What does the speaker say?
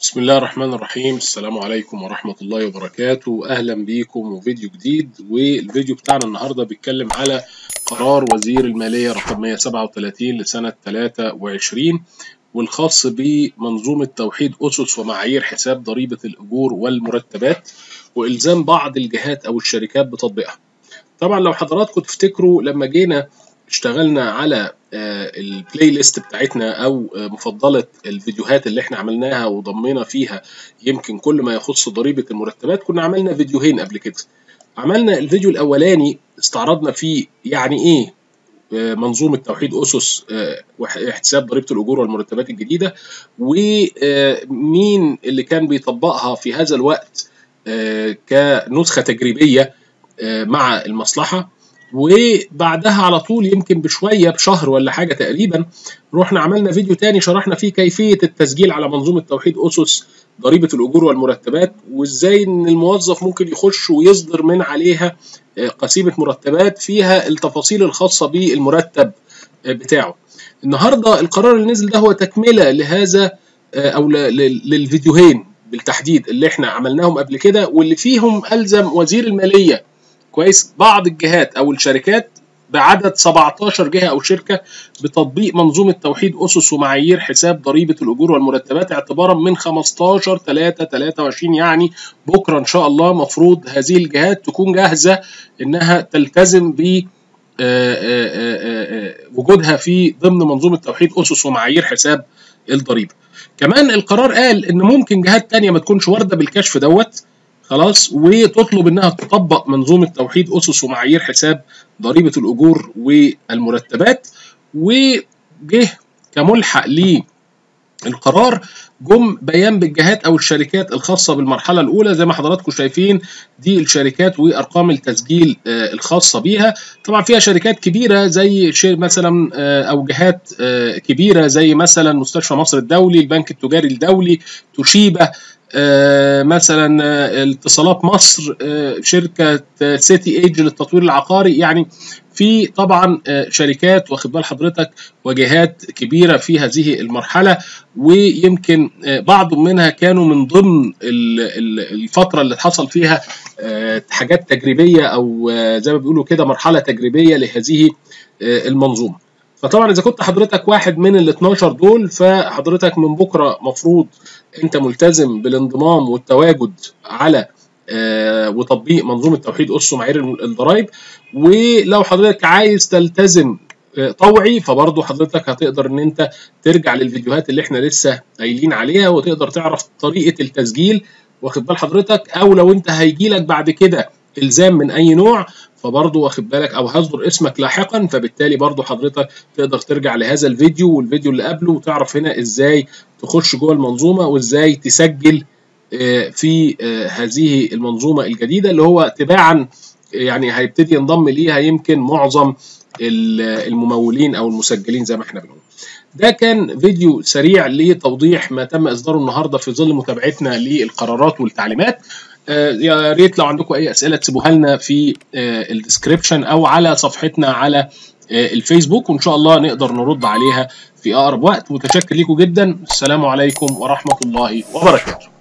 بسم الله الرحمن الرحيم السلام عليكم ورحمة الله وبركاته أهلا بيكم وفيديو جديد والفيديو بتاعنا النهاردة بيتكلم على قرار وزير المالية رقم 137 لسنة 23 والخاص بمنظومة توحيد أسس ومعايير حساب ضريبة الأجور والمرتبات وإلزام بعض الجهات أو الشركات بتطبيقها طبعا لو حضراتكم تفتكروا لما جينا اشتغلنا على البلاي ليست بتاعتنا او مفضله الفيديوهات اللي احنا عملناها وضمينا فيها يمكن كل ما يخص ضريبه المرتبات كنا عملنا فيديوهين قبل كده عملنا الفيديو الاولاني استعرضنا فيه يعني ايه منظومه توحيد اسس واحتساب ضريبه الاجور والمرتبات الجديده ومين اللي كان بيطبقها في هذا الوقت كنسخه تجريبيه مع المصلحه وبعدها على طول يمكن بشويه بشهر ولا حاجه تقريبا رحنا عملنا فيديو تاني شرحنا فيه كيفيه التسجيل على منظومه توحيد اسس ضريبه الاجور والمرتبات وازاي ان الموظف ممكن يخش ويصدر من عليها قسيمه مرتبات فيها التفاصيل الخاصه بالمرتب بتاعه. النهارده القرار اللي نزل ده هو تكمله لهذا او للفيديوهين بالتحديد اللي احنا عملناهم قبل كده واللي فيهم الزم وزير الماليه كويس بعض الجهات او الشركات بعدد 17 جهه او شركه بتطبيق منظومه توحيد اسس ومعايير حساب ضريبه الاجور والمرتبات اعتبارا من 15 3 23 يعني بكره ان شاء الله مفروض هذه الجهات تكون جاهزه انها تلتزم ب وجودها في ضمن منظومه توحيد اسس ومعايير حساب الضريبه. كمان القرار قال ان ممكن جهات تانية ما تكونش وارده بالكشف دوت خلاص وتطلب انها تطبق منظومه توحيد اسس ومعايير حساب ضريبه الاجور والمرتبات وجه كملحق للقرار جم بيان بالجهات او الشركات الخاصه بالمرحله الاولى زي ما حضراتكم شايفين دي الشركات وارقام التسجيل الخاصه بيها طبعا فيها شركات كبيره زي مثلا او جهات كبيره زي مثلا مستشفى مصر الدولي البنك التجاري الدولي توشيبا آه مثلا آه اتصالات مصر آه شركه سيتي ايج للتطوير العقاري يعني في طبعا شركات واخد بال حضرتك وجهات كبيره في هذه المرحله ويمكن بعض منها كانوا من ضمن الفتره اللي حصل فيها حاجات تجريبيه او زي ما بيقولوا كده مرحله تجريبيه لهذه المنظومه. فطبعا اذا كنت حضرتك واحد من ال 12 دول فحضرتك من بكره مفروض انت ملتزم بالانضمام والتواجد على آه وتطبيق منظومه توحيد اسس ومعايير الضرائب ولو حضرتك عايز تلتزم آه طوعي فبرضه حضرتك هتقدر ان انت ترجع للفيديوهات اللي احنا لسه قايلين عليها وتقدر تعرف طريقه التسجيل واخد بال حضرتك او لو انت هيجي لك بعد كده الزام من اي نوع فبرضه واخد بالك او هيصدر اسمك لاحقا فبالتالي برضه حضرتك تقدر ترجع لهذا الفيديو والفيديو اللي قبله وتعرف هنا ازاي تخش جوه المنظومه وازاي تسجل في هذه المنظومه الجديده اللي هو تباعا يعني هيبتدي ينضم ليها يمكن معظم الممولين او المسجلين زي ما احنا بنقول. ده كان فيديو سريع لتوضيح ما تم اصداره النهارده في ظل متابعتنا للقرارات والتعليمات. يا ريت لو عندكم اي اسئله تسيبوها لنا في الديسكربشن او على صفحتنا على الفيسبوك وان شاء الله نقدر نرد عليها في اقرب وقت متشكر لكم جدا السلام عليكم ورحمه الله وبركاته